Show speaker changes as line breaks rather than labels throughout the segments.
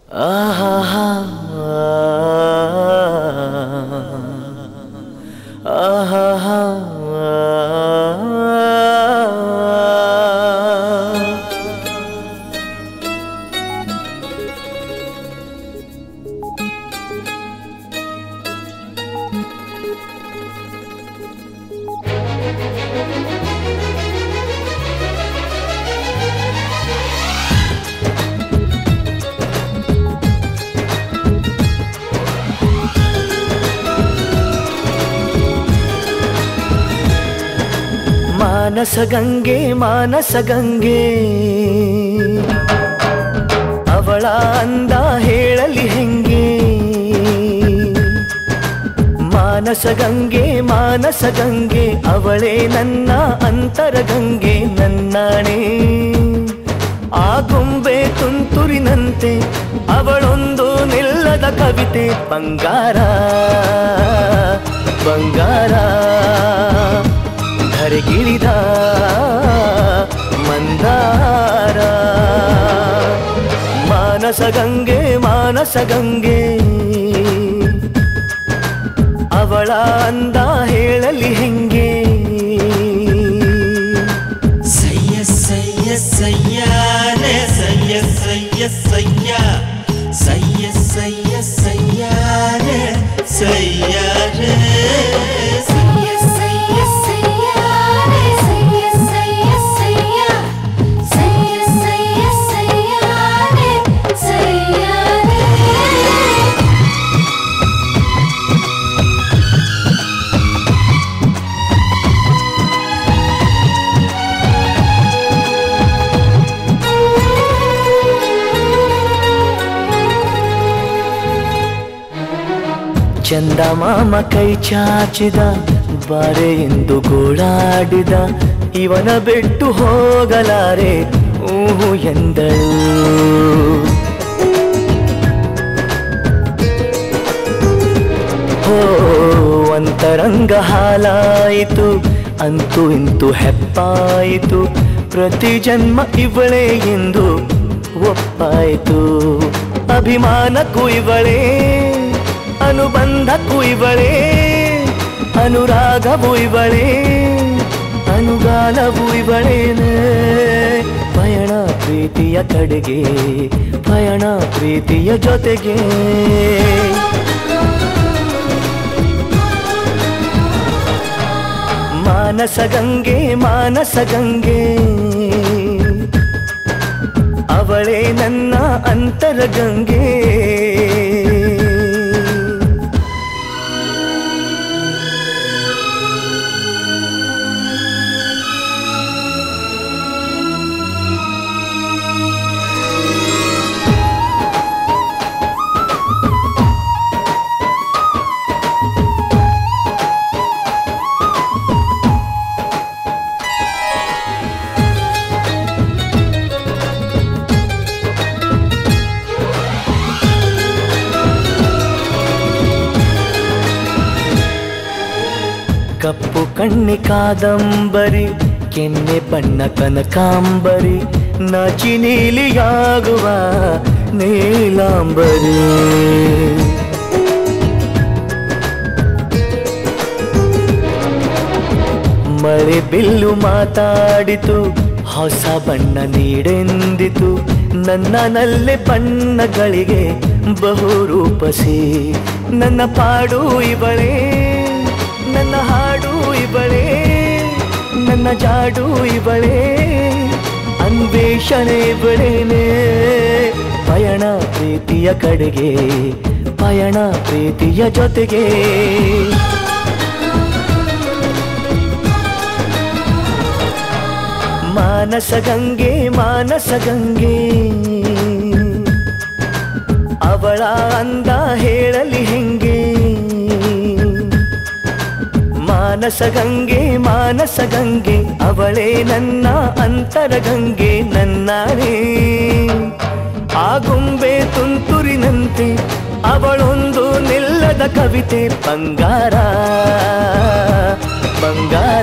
ಆಹಾ ಆಹಾ ಮಾನಸ ಗಂಗೆ ಮಾನಸ ಗಂಗೆ ಅವಳ ಅಂದ ಹೇಳಲಿ ಹೆಂಗೆ ಮಾನಸ ಗಂಗೆ ಮಾನಸ ಗಂಗೆ ಅವಳೇ ನನ್ನ ಅಂತರ ಗಂಗೆ ನನ್ನಾಣೆ ಆ ಗೊಂಬೆ ತುಂತುರಿನಂತೆ ಅವಳೊಂದು ನಿಲ್ಲದ ಕವಿತೆ ಬಂಗಾರ ಬಂಗಾರ ಧರೆಗಿಳಿದ ಮಂದಾರ ಮಾನಸ ಗಂಗೆ ಮಾನಸ ಗಂಗೆ ಅವಳ ಅಂದ ಹೇಳಲಿ ಹೆಂಗೆ
ಸಯ್ಯ ಸಯ್ಯ ಸಯ್ಯಾನೆ ಸಯ್ಯ ಸಯ್ಯ ಸಯ್ಯ ಸಯ್ಯ ಸಯ್ಯ ಸಯ್ಯಾನೆ ಸಯ್ಯಾನೆ
ಸಯ್ಯ ಸಯ್ಯ ಸಯ್ಯಾರೆ ಸಯ್ಯ ಸಯ್ಯ ಸಯ್ಯ ಸಯ್ಯ ಸಯ್ಯ ಸಯ್ಯಾರೆ ಸಯ್ಯಾರೆ
ಚಂದ ಮಾಮ ಕೈ ಚಾಚಿದ ಬಾರೆ ಎಂದು ಗೋಳಾಡಿದ ಇವನ ಬಿಟ್ಟು ಹೋಗಲಾರೆ ಊಹು ಎಂದಳು ಹೋ ಅಂತರಂಗ ಹಾಲಾಯಿತು ಅಂತೂ ಇಂತು ಹೆಪ್ಪಾಯಿತು ಪ್ರತಿ ಜನ್ಮ ಇವಳೇ ಎಂದು ಒಪ್ಪಾಯಿತು ಅಭಿಮಾನಕ್ಕೂ ಇವಳೇ ಅನುಬಂಧಕ್ಕೂ ಇವಳೇ ಅನುರಾಗವು ಇವಳೇ ಅನುಗಾಲವು ಇವಳೇನೆ ಪಯಣ ಪ್ರೀತಿಯ ಕಡೆಗೆ ಪಯಣ ಪ್ರೀತಿಯ ಜೊತೆಗೆ ಮಾನಸ ಗಂಗೆ ಮಾನಸ ಗಂಗೆ ಅವಳೇ ನನ್ನ ಅಂತರ ಗಂಗೆ ಕಪ್ಪು ಕಣ್ಣಿ ಕಾದಂಬರಿ ಕೆನ್ನೆ ಬಣ್ಣ ಕನಕಾಂಬರಿ ನಾಚಿ ನೀಲಿಯಾಗುವ ನೀಲಾಂಬರಿ ಮಳೆ ಬಿಲ್ಲು ಮಾತಾಡಿತು ಹೊಸ ಬಣ್ಣ ನೀಡೆಂದಿತು ನನ್ನ ನಲ್ಲೆ ಬಣ್ಣಗಳಿಗೆ ಬಹು ರೂಪಸಿ ನನ್ನ ಪಾಡು ಇವಳೇ ನನ್ನ ಹಾಡು ಇವಳೇ ನನ್ನ ಜಾಡು ಇವಳೇ ಅನ್ವೇಷಣೆ ಇವಳೇನೆ ಪಯಣ ಪ್ರೀತಿಯ ಕಡೆಗೆ ಪಯಣ ಪ್ರೀತಿಯ ಜೊತೆಗೆ ಮಾನಸ ಗಂಗೆ ಮಾನಸ ಗಂಗೆ ಅವಳ ಅಂದ ಹೇಳಲಿ ಹೆಂಗೆ ಮಾನಸ ಗಂಗೆ ಮಾನಸ ಗಂಗೆ ಅವಳೇ ನನ್ನ ಅಂತರ ಗಂಗೆ ನನ್ನಾರೇ ಆ ಗೊಂಬೆ ತುಂತುರಿನಂತೆ ಅವಳೊಂದು ನಿಲ್ಲದ ಕವಿತೆ ಬಂಗಾರ ಬಂಗಾರ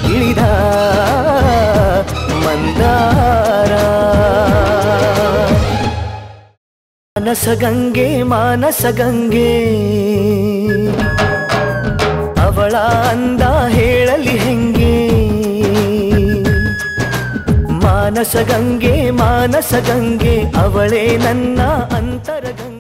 ಧರೆಗಿಳಿದ ಮಂದಾರ ಮಾನಸ ಗಂಗೆ ಮಾನಸ ಗಂಗೆ ಅವಳ ಅಂದ ಹೇಳಲಿ ಹೆಂಗೆ ಮಾನಸ ಗಂಗೆ ಮಾನಸ ಗಂಗೆ ಅವಳೇ ನನ್ನ ಅಂತರಗಂಗೆ